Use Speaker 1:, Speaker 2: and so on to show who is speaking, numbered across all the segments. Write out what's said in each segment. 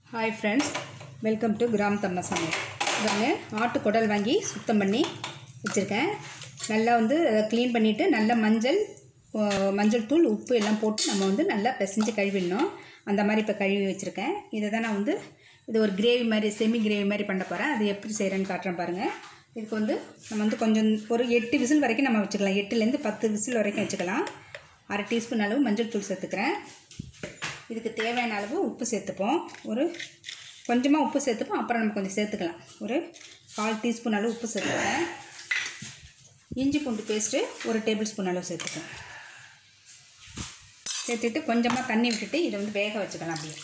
Speaker 1: hi friends welcome to கிராம் தம்ம சமையல் பாருங்க ஆட்டு குடல் வாங்கி சுத்தம் பண்ணி வச்சுருக்கேன் நல்லா வந்து அதை க்ளீன் பண்ணிவிட்டு நல்லா மஞ்சள் ஓ, மஞ்சள் தூள் உப்பு எல்லாம் போட்டு நம்ம வந்து நல்லா பிசைஞ்சு கழுவிடணும் அந்த மாதிரி இப்போ கழுவி வச்சுருக்கேன் இதை தான் நான் வந்து இது ஒரு கிரேவி மாதிரி செமி கிரேவி மாதிரி பண்ண போகிறேன் அது எப்படி செய்கிறேன்னு காட்டுறேன் பாருங்கள் இதுக்கு வந்து நம்ம வந்து கொஞ்சம் ஒரு எட்டு விசில் வரைக்கும் நம்ம வச்சுக்கலாம் எட்டுலேருந்து பத்து விசில் வரைக்கும் வச்சுக்கலாம் அரை டீஸ்பூன் அளவு மஞ்சள் தூள் சேர்த்துக்கிறேன் இதுக்கு தேவையான அளவு உப்பு சேர்த்துப்போம் ஒரு கொஞ்சமாக உப்பு சேர்த்துப்போம் அப்புறம் நம்ம கொஞ்சம் சேர்த்துக்கலாம் ஒரு கால் டீஸ்பூன் அளவு உப்பு சேர்த்துக்கிறேன் இஞ்சி பூண்டு பேஸ்ட்டு ஒரு டேபிள் ஸ்பூன் அளவு சேர்த்துப்போம் சேர்த்துட்டு கொஞ்சமாக தண்ணி விட்டுட்டு இதை வந்து வேக வச்சுக்கலாம் அப்படியே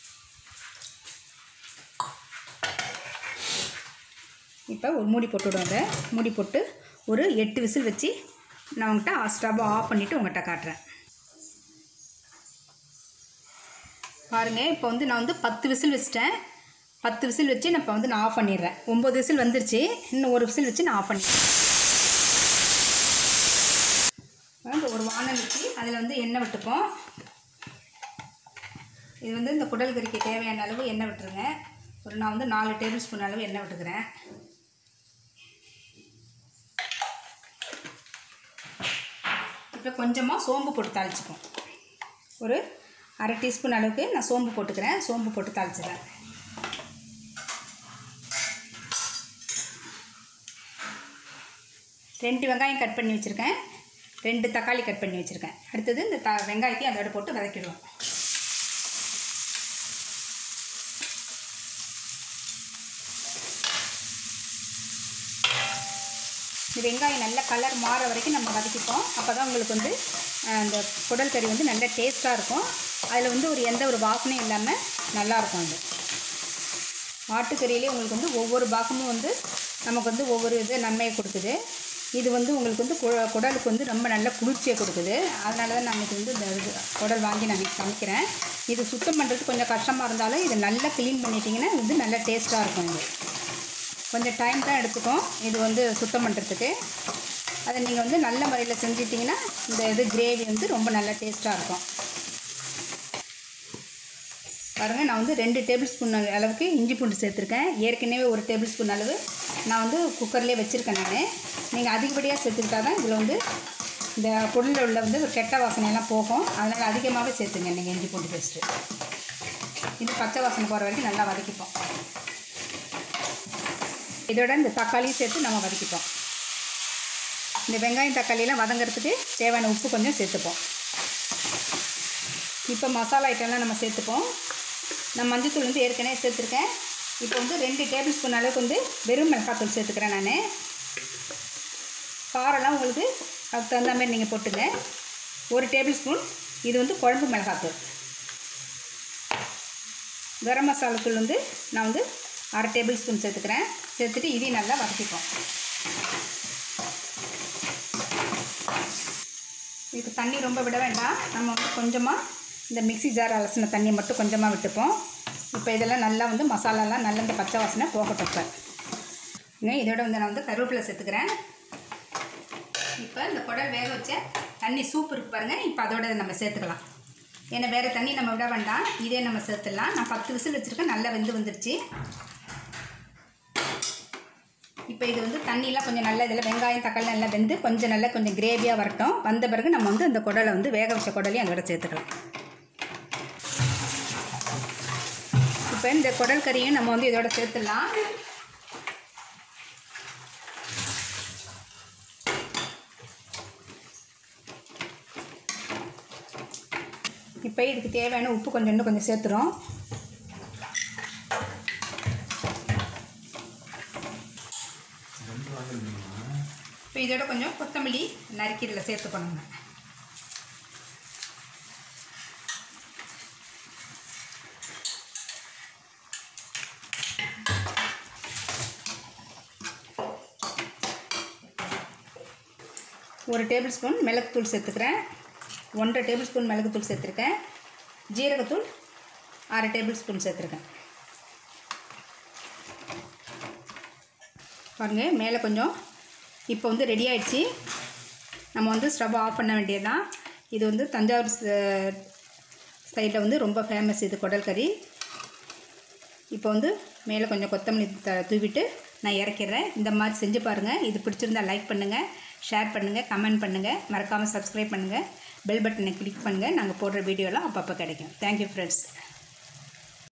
Speaker 1: இப்போ ஒரு மூடி போட்டு விடுவாங்க மூடி போட்டு ஒரு எட்டு விசில் வச்சு நான் உங்கள்கிட்ட ஸ்டவ்வை ஆஃப் பண்ணிவிட்டு உங்கள்கிட்ட காட்டுறேன் பாருங்கள் இப்போ வந்து நான் வந்து பத்து விசில் வச்சிட்டேன் பத்து விசில் வச்சு நான் இப்போ வந்து நான் ஆஃப் பண்ணிடுறேன் ஒம்பது விசில் வந்துருச்சு இன்னும் ஒரு விசில் வச்சு நான் ஆஃப் பண்ணிடுறேன் இப்போ ஒரு வானல் வச்சு அதில் வந்து எண்ணெய் விட்டுப்போம் இது வந்து இந்த குடல் கறிக்கு தேவையான அளவு எண்ணெய் விட்டுருங்க ஒரு நான் வந்து நாலு டேபிள் ஸ்பூன் அளவு எண்ணெய் விட்டுக்கிறேன் இப்போ கொஞ்சமாக சோம்பு போட்டு தாளிச்சுப்போம் ஒரு அரை டீஸ்பூன் அளவுக்கு நான் சோம்பு போட்டுக்கிறேன் சோம்பு போட்டு தாளிச்சிடுறேன் ரெண்டு வெங்காயம் கட் பண்ணி வச்சுருக்கேன் ரெண்டு தக்காளி கட் பண்ணி வச்சுருக்கேன் அடுத்தது இந்த த வெங்காயத்தையும் அதோட போட்டு வதக்கிடுவோம் இந்த வெங்காயம் நல்ல கலர் மாற வரைக்கும் நம்ம வதக்கிப்போம் அப்போ தான் உங்களுக்கு வந்து அஹ், அந்த குடல் கறி வந்து நல்ல டேஸ்ட்டாக இருக்கும் அதில் வந்து ஒரு எந்த ஒரு வாசனையும் இல்லாமல் நல்லாயிருக்கும் அது ஆட்டுக்கறியிலே உங்களுக்கு வந்து ஒவ்வொரு பாகமும் வந்து நமக்கு வந்து ஒவ்வொரு இது நன்மையை கொடுக்குது இது வந்து உங்களுக்கு வந்து கு குடலுக்கு வந்து ரொம்ப நல்ல குளிர்ச்சியை கொடுக்குது அதனால தான் நமக்கு வந்து இந்த இது குடல் வாங்கி நான் இன்னைக்கு சமைக்கிறேன் இது சுத்தம் பண்ணுறது கொஞ்சம் கஷ்டமாக இருந்தாலும் இதை நல்லா க்ளீன் பண்ணிட்டீங்கன்னா இது நல்ல டேஸ்ட்டாக இருக்கும் இது கொஞ்சம் டைம் தான் எடுத்துக்கும் இது வந்து சுத்தம் பண்ணுறதுக்கு அதை நீங்கள் வந்து நல்ல முறையில் செஞ்சிட்டிங்கன்னா இந்த இது கிரேவி வந்து ரொம்ப நல்ல டேஸ்ட்டாக இருக்கும் பாருங்கள் நான் வந்து ரெண்டு டேபிள் ஸ்பூன் அளவுக்கு இஞ்சி பூண்டு சேர்த்துருக்கேன் ஏற்கனவே ஒரு டேபிள் ஸ்பூன் அளவு நான் வந்து குக்கர்லேயே வச்சுருக்கேன் நான் நீங்கள் அதிகப்படியாக சேர்த்துக்கிட்டா தான் இதில் வந்து இந்த பொருளில் உள்ள வந்து ஒரு கெட்ட வாசனையெல்லாம் போகும் அதனால் அதிகமாகவே சேர்த்துங்க நீங்கள் இஞ்சி பூண்டு பேஸ்ட்டு இது பச்சை வாசனை போகிற வரைக்கும் நல்லா வதக்கிப்போம் இதோட இந்த தக்காளியும் சேர்த்து நம்ம வதக்கிப்போம் இந்த வெங்காயம் தக்காளியெல்லாம் வதங்கிறதுக்கு தேவையான உப்பு கொஞ்சம் சேர்த்துப்போம் இப்போ மசாலா ஐட்டம்லாம் நம்ம சேர்த்துப்போம் நான் மஞ்சத்தூள் வந்து ஏற்கனவே சேர்த்துருக்கேன் இப்போ வந்து ரெண்டு டேபிள் ஸ்பூன் அளவுக்கு வந்து வெறும் மிளகாத்தூள் சேர்த்துக்கிறேன் நான் காரம்லாம் உங்களுக்கு அதுக்கு தகுந்த மாதிரி நீங்கள் போட்டுங்க ஒரு டேபிள் ஸ்பூன் இது வந்து குழம்பு மிளகாத்தூள் கரம் மசாலா தூள் வந்து நான் வந்து அரை டேபிள் ஸ்பூன் சேர்த்துக்கிறேன் சேர்த்துட்டு இதையும் நல்லா வதக்கிப்போம் இதுக்கு தண்ணி ரொம்ப விட வேண்டாம் நம்ம வந்து கொஞ்சமாக இந்த மிக்ஸி ஜார் அலசின தண்ணியை மட்டும் கொஞ்சமாக விட்டுப்போம் இப்போ இதெல்லாம் நல்லா வந்து மசாலாலாம் நல்லா இந்த பச்சை வாசனை போகட்டும் இப்போ இன்னும் இதோட வந்து நான் வந்து கருவேப்பிலை சேர்த்துக்கிறேன் இப்போ இந்த குடல் வேக வச்ச தண்ணி சூப் இருக்கு பாருங்கள் இப்போ அதோட இதை நம்ம சேர்த்துக்கலாம் ஏன்னா வேறு தண்ணி நம்ம விட வேண்டாம் இதே நம்ம சேர்த்துடலாம் நான் பத்து விசில் வச்சுருக்கேன் நல்லா வெந்து வந்துருச்சு இப்போ இது வந்து தண்ணியெலாம் கொஞ்சம் நல்லா இதில் வெங்காயம் தக்காளி நல்லா வெந்து கொஞ்சம் நல்லா கொஞ்சம் கிரேவியாக வரட்டும் வந்த பிறகு நம்ம வந்து அந்த குடலை வந்து வேக வச்ச குடலையும் அதோட சேர்த்துக்கலாம் இப்போ இந்த குடல் கறியும் நம்ம வந்து இதோட சேர்த்துடலாம் இப்போ இதுக்கு தேவையான உப்பு கொஞ்சம் இன்னும் கொஞ்சம் சேர்த்துறோம் இப்போ இதோட கொஞ்சம் கொத்தமல்லி நறுக்கி இதில் சேர்த்துக்கணுங்க ஒரு டேபிள் ஸ்பூன் மிளகுத்தூள் சேர்த்துக்கிறேன் ஒன்றரை டேபிள் ஸ்பூன் மிளகுத்தூள் சேர்த்துருக்கேன் ஜீரகத்தூள் அரை டேபிள் ஸ்பூன் சேர்த்துருக்கேன் பாருங்கள் மேலே கொஞ்சம் இப்போ வந்து ரெடி ஆயிடுச்சு நம்ம வந்து ஸ்டவ் ஆஃப் பண்ண வேண்டியதுதான் இது வந்து தஞ்சாவூர் சைடில் வந்து ரொம்ப ஃபேமஸ் இது குடல் கறி இப்போ வந்து மேலே கொஞ்சம் கொத்தமல்லி த தூவிட்டு நான் இறக்கிடுறேன் இந்த மாதிரி செஞ்சு பாருங்கள் இது பிடிச்சிருந்தா லைக் பண்ணுங்கள் ஷேர் பண்ணுங்கள் கமெண்ட் பண்ணுங்கள் மறக்காமல் சப்ஸ்கிரைப் பண்ணுங்கள் பெல் பட்டனை கிளிக் பண்ணுங்கள் நாங்கள் போடுற வீடியோலாம் அப்பப்போ கிடைக்கும் தேங்க்யூ ஃப்ரெண்ட்ஸ்